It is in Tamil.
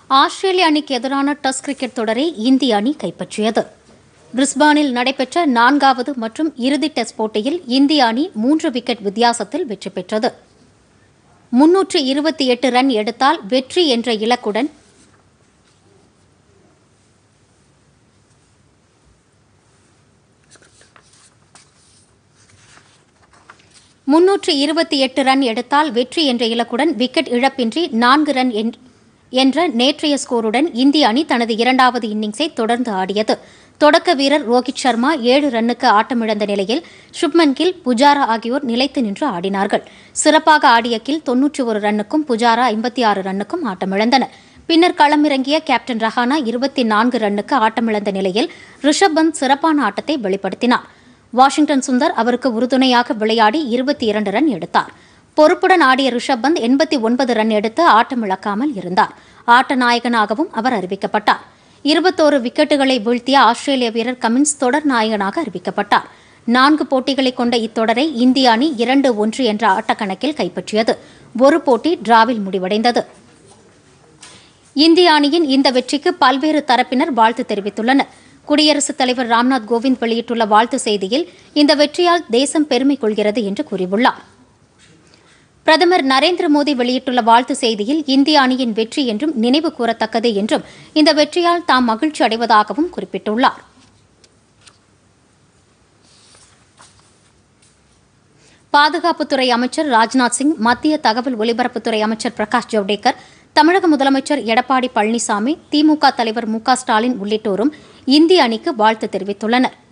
ஆஸ்திரேலிய அணிக்கு எதிரான டெஸ்ட் கிரிக்கெட் தொடரை இந்திய அணி கைப்பற்றியது பிரிஸ்பானில் நடைபெற்ற நான்காவது மற்றும் இறுதி டெஸ்ட் போட்டியில் இந்திய அணி மூன்று விக்கெட் வித்தியாசத்தில் வெற்றி பெற்றது முன்னூற்று இருபத்தி எட்டு ரன் எடுத்தால் வெற்றி என்ற இலக்குடன் முன்னூற்று இருபத்தி எட்டு ரன் எடுத்தால் வெற்றி என்ற இலக்குடன் விக்கெட் இழப்பின்றி நான்கு ரன் என்- என்ற நேற்றைய ஸ்கோருடன் இந்திய அணி தனது இரண்டாவது இன்னிங்ஸை தொடர்ந்து ஆடியது தொடக்க வீரர் ரோஹித் சர்மா ஏழு ரன்னுக்கு ஆட்டமிழந்த நிலையில் சுப்மன் கில் புஜாரா ஆகியோர் நிலைத்து நின்று ஆடினார்கள் சிறப்பாக ஆடிய கில் தொன்னூற்றி ஒரு ரன்னுக்கும் புஜாரா ஐம்பத்தி ஆறு ரன்னுக்கும் ஆட்டமிழந்தனர் பின்னர் களமிறங்கிய கேப்டன் ரஹானா இருபத்தி நான்கு ரன்னுக்கு ஆட்டமிழந்த நிலையில் ரிஷப் பந்த் சிறப்பான ஆட்டத்தை வெளிப்படுத்தினார் வாஷிங்டன் சுந்தர் அவருக்கு உறுதுணையாக விளையாடி இருபத்தி இரண்டு ரன் எடுத்தார் பொறுப்புடன் ஆடிய ரிஷப் பந்த் எண்பத்தி ஒன்பது ரன் எடுத்து ஆட்டமிழக்காமல் இருந்தார் ஆட்ட நாயகனாகவும் அவர் அறிவிக்கப்பட்டார் இருபத்தோரு விக்கெட்டுகளை வீழ்த்திய ஆஸ்திரேலிய வீரர் கமின்ஸ் தொடர் நாயகனாக அறிவிக்கப்பட்டார் நான்கு போட்டிகளை கொண்ட இத்தொடரை இந்திய அணி இரண்டு ஒன்று என்ற ஆட்டக்கணக்கில் கைப்பற்றியது ஒரு போட்டி டிராவில் முடிவடைந்தது இந்திய அணியின் இந்த வெற்றிக்கு பல்வேறு தரப்பினர் வாழ்த்து தெரிவித்துள்ளனர் குடியரசுத் தலைவர் ராம்நாத் கோவிந்த் வெளியிட்டுள்ள வாழ்த்து செய்தியில் இந்த வெற்றியால் தேசம் பெருமை கொள்கிறது என்று கூறியுள்ளார் பிரதமர் நரேந்திர மோடி வெளியிட்டுள்ள வாழ்த்து செய்தியில் இந்திய அணியின் வெற்றி என்றும் நினைவு கூறத்தக்கது என்றும் இந்த வெற்றியால் தாம் மகிழ்ச்சி அடைவதாகவும் குறிப்பிட்டுள்ளார் பாதுகாப்புத்துறை அமைச்சர் ராஜ்நாத் சிங் மத்திய தகவல் ஒலிபரப்புத்துறை அமைச்சர் பிரகாஷ் ஜவடேகர் தமிழக முதலமைச்சர் எடப்பாடி பழனிசாமி திமுக தலைவர் மு க ஸ்டாலின் உள்ளிட்டோரும் இந்திய அணிக்கு வாழ்த்து தெரிவித்துள்ளனர்